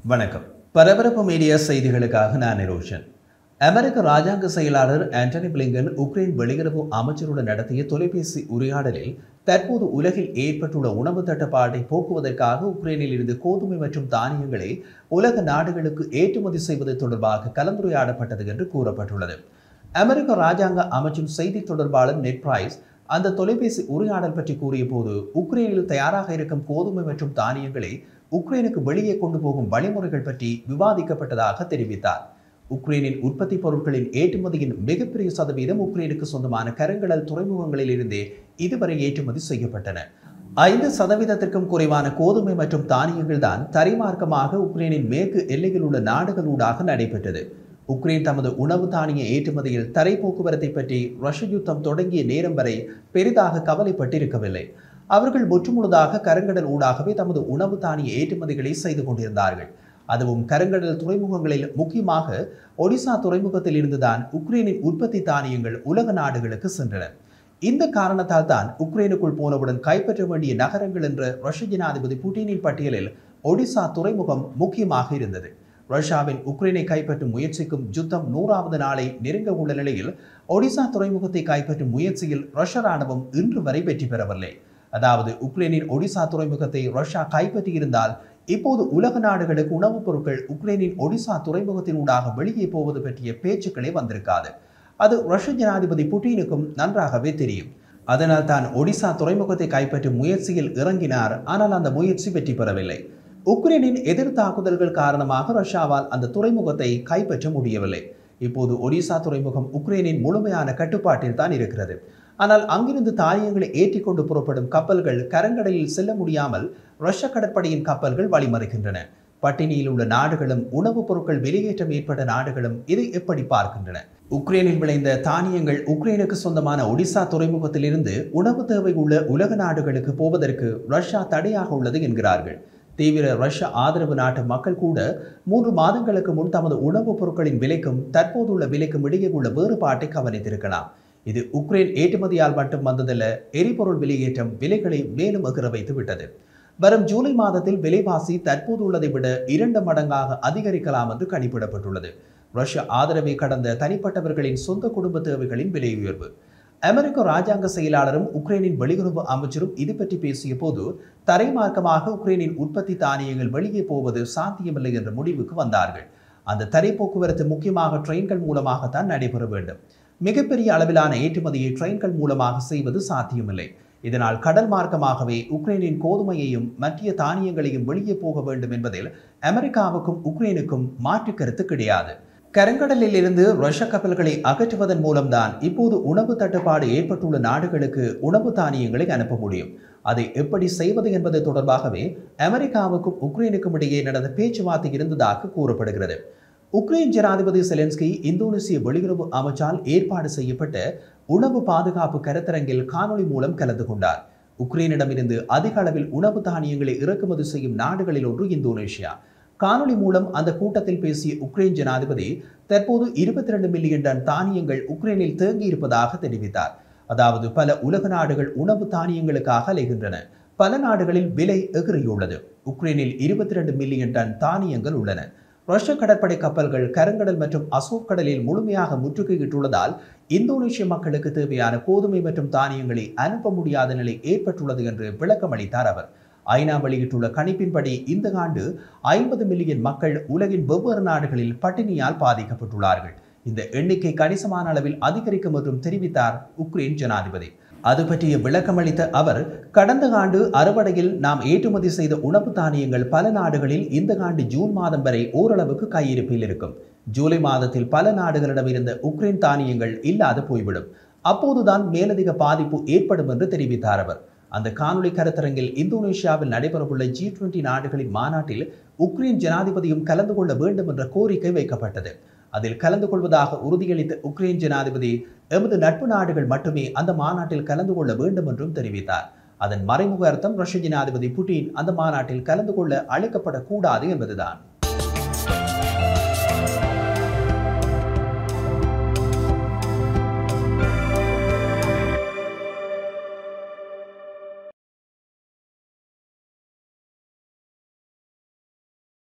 வணக்கம் பரபரப்பு மீடியா செய்திகளுக்காக நான் நிரோஷன் அமெரிக்க ராஜாங்க செயலாளர் ஆண்டனி பிளிங்கன் உக்ரைன் வெளியுறவு அமைச்சருடன் நடத்திய தொலைபேசி உரையாடலில் தற்போது உலகில் ஏற்பட்டுள்ள உணவு தட்டுப்பாட்டை போக்குவதற்காக உக்ரைனில் இருந்து கோதுமை மற்றும் தானியங்களை உலக நாடுகளுக்கு ஏற்றுமதி செய்வது தொடர்பாக கலந்துரையாடப்பட்டது என்று கூறப்பட்டுள்ளது அமெரிக்க ராஜாங்க அமைச்சின் செய்தி தொடர்பாளர் நெட் பிரைஸ் அந்த தொலைபேசி உரையாடல் பற்றி கூறிய போது உக்ரைனில் தயாராக இருக்கும் கோதுமை மற்றும் தானியங்களை உக்ரைனுக்கு வெளியே கொண்டு போகும் வழிமுறைகள் பற்றி விவாதிக்கப்பட்டதாக தெரிவித்தார் உக்ரைனின் உற்பத்தி பொருட்களின் ஏற்றுமதியின் மிகப்பெரிய சதவீதம் உக்ரைனுக்கு சொந்தமான கருங்கடல் துறைமுகங்களில் இருந்தே இதுவரை ஏற்றுமதி செய்யப்பட்டன ஐந்து சதவீதத்திற்கும் குறைவான கோதுமை மற்றும் தானியங்கள் தான் தரைமார்க்கமாக உக்ரைனின் மேற்கு எல்லையில் உள்ள நாடுகளூடாக நடைபெற்றது உக்ரைன் தமது உணவு தானிய ஏற்றுமதியில் தரை போக்குவரத்தை பற்றி ரஷ்ய யுத்தம் தொடங்கிய நேரம் வரை பெரிதாக கவலைப்பட்டிருக்கவில்லை அவர்கள் முற்றுமுழுதாக கருங்கடல் ஊடாகவே தமது உணவு தானிய ஏற்றுமதிகளை செய்து கொண்டிருந்தார்கள் அதுவும் கருங்கடல் துறைமுகங்களில் முக்கியமாக ஒடிசா துறைமுகத்தில் இருந்துதான் உக்ரைனின் உற்பத்தி தானியங்கள் உலக நாடுகளுக்கு சென்றன இந்த காரணத்தால் தான் உக்ரைனுக்குள் போனவுடன் கைப்பற்ற வேண்டிய நகரங்கள் என்ற ரஷ்ய ஜனாதிபதி புட்டினின் பட்டியலில் ஒடிசா துறைமுகம் முக்கியமாக இருந்தது ரஷ்யாவின் உக்ரைனை கைப்பற்றும் முயற்சிக்கும் யுத்தம் நூறாவது நாளை நெருங்க உள்ள நிலையில் ஒடிசா துறைமுகத்தை கைப்பற்றும் முயற்சியில் ரஷ்ய ராணுவம் இன்று வரை வெற்றி பெறவில்லை அதாவது உக்ரைனின் ஒடிசா துறைமுகத்தை ரஷ்யா கைப்பற்றியிருந்தால் இப்போது உலக நாடுகளுக்கு உணவுப் பொருட்கள் உக்ரைனின் ஒடிசா துறைமுகத்தினூடாக வெளியே போவது பற்றிய பேச்சுக்களே வந்திருக்காது அது ரஷ்ய ஜனாதிபதி புட்டினுக்கும் நன்றாகவே தெரியும் அதனால் தான் ஒடிசா துறைமுகத்தை கைப்பற்றும் முயற்சியில் இறங்கினார் ஆனால் அந்த முயற்சி வெற்றி பெறவில்லை உக்ரைனின் எதிர் தாக்குதல்கள் காரணமாக ரஷ்யாவால் அந்த துறைமுகத்தை கைப்பற்ற முடியவில்லை இப்போது ஒடிசா துறைமுகம் உக்ரைனின் முழுமையான கட்டுப்பாட்டில் தான் இருக்கிறது ஆனால் அங்கிருந்து தானியங்களை ஏற்றிக்கொண்டு புறப்படும் கப்பல்கள் கரங்கடலில் செல்ல முடியாமல் ரஷ்ய கடற்படையின் கப்பல்கள் வழிமறைக்கின்றன பட்டினியில் உள்ள நாடுகளும் உணவுப் பொருட்கள் வெளியேற்றம் ஏற்பட்ட நாடுகளும் இதை எப்படி பார்க்கின்றன உக்ரைனில் விளைந்த தானியங்கள் உக்ரைனுக்கு சொந்தமான ஒடிசா துறைமுகத்திலிருந்து உணவு தேவை உள்ள உலக நாடுகளுக்கு போவதற்கு ரஷ்யா தடையாக உள்ளது என்கிறார்கள் தீவிர ரஷ்ய ஆதரவு நாட்டு மக்கள் கூட மூன்று மாதங்களுக்கு முன் தமது உணவுப் பொருட்களின் விலைக்கும் தற்போதுள்ள விலைக்கும் இடையே உள்ள வேறுபாட்டை கவனித்திருக்கலாம் இது உக்ரைன் ஏற்றுமதியால் மட்டும் வந்ததல்ல எரிபொருள் விலையேற்றம் விலைகளை மேலும் எகிற வைத்து விட்டது வரும் ஜூலை மாதத்தில் விலைவாசி தற்போது உள்ளதை விட இரண்டு மடங்காக அதிகரிக்கலாம் என்று கணிப்பிடப்பட்டுள்ளது ரஷ்ய ஆதரவை கடந்த தனிப்பட்டவர்களின் சொந்த குடும்ப தேவைகளின் விலை உயர்வு அமெரிக்க ராஜாங்க செயலாளரும் உக்ரைனின் வெளியுறவு அமைச்சரும் இது பற்றி பேசிய போது தரைமார்க்கமாக உக்ரைனின் உற்பத்தி தானியங்கள் வெளியே போவது சாத்தியமில்லை என்ற முடிவுக்கு வந்தார்கள் அந்த தரை போக்குவரத்து முக்கியமாக ட்ரெயின்கள் மூலமாகத்தான் நடைபெற வேண்டும் மிகப்பெரிய அளவிலான ஏற்றுமதியை ட்ரெயின்கள் மூலமாக செய்வது சாத்தியமில்லை இதனால் கடல் மார்க்கமாகவே உக்ரைனின் கோதுமையையும் மற்ற தானியங்களையும் வெளியே போக வேண்டும் என்பதில் அமெரிக்காவுக்கும் உக்ரைனுக்கும் மாற்று கருத்து கிடையாது கருங்கடலில் இருந்து ரஷ்ய கப்பல்களை அகற்றுவதன் மூலம்தான் இப்போது உணவு தட்டுப்பாடு ஏற்பட்டுள்ள நாடுகளுக்கு உணவு தானியங்களை அனுப்ப முடியும் அதை எப்படி செய்வது என்பது தொடர்பாகவே அமெரிக்காவுக்கும் உக்ரைனுக்கும் இடையே நடந்த பேச்சுவார்த்தை இருந்ததாக கூறப்படுகிறது உக்ரைன் ஜனாதிபதி செலன்ஸ்கி இந்தோனேசிய வெளியுறவு அமைச்சால் ஏற்பாடு செய்யப்பட்ட உணவு பாதுகாப்பு கருத்தரங்கில் காணொளி மூலம் கலந்து கொண்டார் உக்ரைனிடமிருந்து அதிக அளவில் உணவு தானியங்களை இறக்குமதி செய்யும் நாடுகளில் ஒன்று இந்தோனேஷியா காணொளி மூலம் அந்த கூட்டத்தில் பேசிய உக்ரைன் ஜனாதிபதி தற்போது இருபத்தி ரெண்டு மில்லியன் டன் தானியங்கள் உக்ரைனில் தேங்கி இருப்பதாக தெரிவித்தார் அதாவது பல உலக நாடுகள் உணவு தானியங்களுக்காக அலைகின்றன பல நாடுகளில் விலை எகிறியுள்ளது உக்ரைனில் இருபத்தி ரெண்டு மில்லியன் டன் தானியங்கள் உள்ளன ரஷ்ய கடற்படை கப்பல்கள் கருங்கடல் மற்றும் அசோக் கடலில் முழுமையாக முற்றுகையிட்டுள்ளதால் இந்தோனேஷிய மக்களுக்கு தேவையான கோதுமை மற்றும் தானியங்களை அனுப்ப முடியாத நிலை ஏற்பட்டுள்ளது என்று விளக்கம் அளித்தார் அவர் ஐநா வெளியிட்டுள்ள கணிப்பின்படி இந்த ஆண்டு ஐம்பது மில்லியன் மக்கள் உலகின் வெவ்வேறு நாடுகளில் பட்டினியால் பாதிக்கப்பட்டுள்ளார்கள் இந்த எண்ணிக்கை கணிசமான அளவில் அதிகரிக்கும் என்றும் தெரிவித்தார் உக்ரைன் ஜனாதிபதி அது பற்றிய விளக்கமளித்த அவர் கடந்த ஆண்டு அறுவடையில் நாம் ஏற்றுமதி செய்த உணவு தானியங்கள் பல நாடுகளில் இந்த ஆண்டு ஜூன் மாதம் வரை ஓரளவுக்கு கையிருப்பில் இருக்கும் ஜூலை மாதத்தில் பல நாடுகளிடம் இருந்த உக்ரைன் தானியங்கள் இல்லாது போய்விடும் அப்போதுதான் மேலதிக பாதிப்பு ஏற்படும் என்று தெரிவித்தார் அவர் அந்த காணொலி கருத்தரங்கில் இந்தோனேஷியாவில் நடைபெறவுள்ள ஜி டுவெண்டி நாடுகளின் மாநாட்டில் உக்ரைன் ஜனாதிபதியும் கலந்து கொள்ள வேண்டும் என்ற கோரிக்கை வைக்கப்பட்டது அதில் கலந்து கொள்வதாக உறுதியளித்த உக்ரைன் ஜனாதிபதி எமது நட்பு நாடுகள் மட்டுமே அந்த மாநாட்டில் கலந்து கொள்ள வேண்டும் என்றும் தெரிவித்தார் அதன் மறைமுக அர்த்தம் ரஷ்ய ஜனாதிபதி புட்டின் அந்த மாநாட்டில் கலந்து கொள்ள அழைக்கப்படக்கூடாது என்பதுதான்